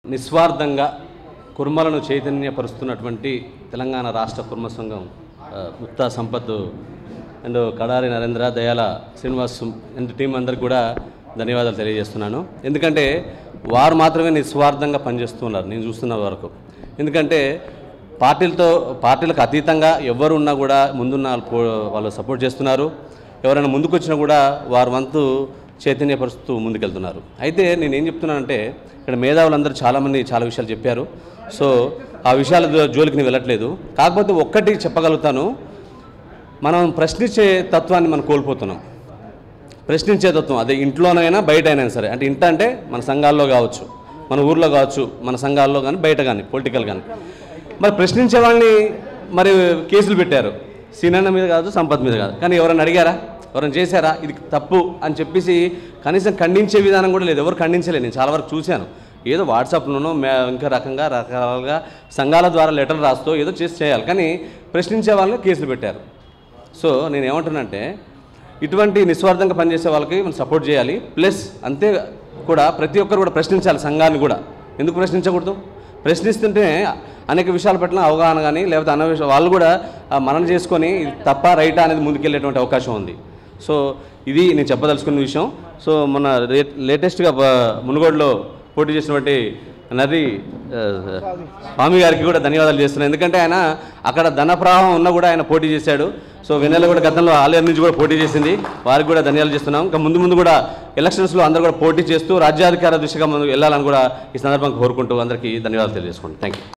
నిస్వార్థంగా కుర్మలను చైతన్యపరుస్తున్నటువంటి తెలంగాణ రాష్ట్ర కుర్మ సంఘం ఆ, Mukta Sampath and Kadari Narendra Dayala Srinivas and team అందరికి కూడా ధన్యవాదాలు తెలియజేస్తున్నాను ఎందుకంటే వారు మాత్రమే నిస్వార్థంగా పనిచేస్తున్నారు నేను చూస్తున్న వరకు ఎందుకంటే పార్టీలతో పార్టీలకు అతీతంగా ఎవరు ఉన్నా కూడా ముందున్న వాళ్ళు పో- వాళ్ళు సపోర్ట్ చేస్తున్నారు ఎవరైనా ముందుకు వచ్చినా కూడా వారి వంతు చైతన్యపరుస్తూ ముందుకెళ్తున్నారు అయితే నేను ఏం చెప్తున్నానంటే ఇక్కడ మేధావులందరూ చాలామంది చాలా విషయాలు చెప్పారు సో ఆ విషయాల జో- జోలికి నేను వెళ్ళట్లేదు కాకపోతే ఒక్కటి చెప్పగలుగుతాను మనం ప్రశ్నించే తత్వాన్ని మనం కోల్పోతున్నాం ప్రశ్నించే తత్వం అదే ఇంట్లోనైనా బయట అయినా సరే అంటే ఇంట అంటే మన సంఘాల్లో కావచ్చు మన ఊర్లో కావచ్చు మన సంఘాల్లో కానీ బయట కానీ పొలిటికల్ కానీ మరి ప్రశ్నించే వాళ్ళని మరి కేసులు పెట్టారు సీనన్న మీద కాదు సంపత్ మీద కాదు కానీ ఎవరైనా అడిగారా ఎవరైనా చేశారా ఇది తప్పు అని చెప్పేసి కనీసం ఖండించే విధానం కూడా లేదు ఎవరు ఖండించలేదు నేను చాలా వరకు చూశాను ఏదో వాట్సాప్లోనో మే ఇంకా రకంగా రకరకాలుగా సంఘాల ద్వారా లెటర్ రాస్తూ ఏదో చేసి చేయాలి కానీ ప్రశ్నించే వాళ్ళని కేసులు పెట్టారు సో నేను ఏమంటున్నానంటే ఇటువంటి నిస్వార్థంగా పనిచేసే వాళ్ళకి మనం సపోర్ట్ చేయాలి ప్లస్ అంతే కూడా ప్రతి ఒక్కరు కూడా ప్రశ్నించాలి సంఘాన్ని కూడా ఎందుకు ప్రశ్నించకూడదు ప్రశ్నిస్తుంటే అనేక విషయాల పట్ల అవగాహన కానీ లేకపోతే అన్న విషయం వాళ్ళు కూడా ఆ, మననం చేసుకొని ఇది తప్ప రైటా అనేది ముందుకెళ్ళేటువంటి అవకాశం ఉంది సో ఇది నేను చెప్పదలుచుకున్న విషయం సో మొన్న రే- లేటెస్ట్గా బ- మునుగోడులో పోటీ చేసినటువంటి నది ఆ, స్వామి గారికి కూడా ధన్యవాదాలు చేస్తున్నాను ఎందుకంటే ఆయన అక్కడ ధన ప్రవాహం ఉన్నా కూడా ఆయన పోటీ చేశాడు సో వెన్నెల కూడా గతంలో ఆలయం నుంచి కూడా పోటీ చేసింది వారికి కూడా ధన్యవాదాలు చేస్తున్నాం ఇంకా ముందు ముందు కూడా ఎలక్షన్స్లో అందరూ కూడా పోటీ చేస్తూ రాజ్యాధికార దిశగా మనం వెళ్ళాలని కూడా ఈ సందర్భంగా కోరుకుంటూ అందరికీ ధన్యవాదాలు తెలియజేసుకోండి థ్యాంక్ యూ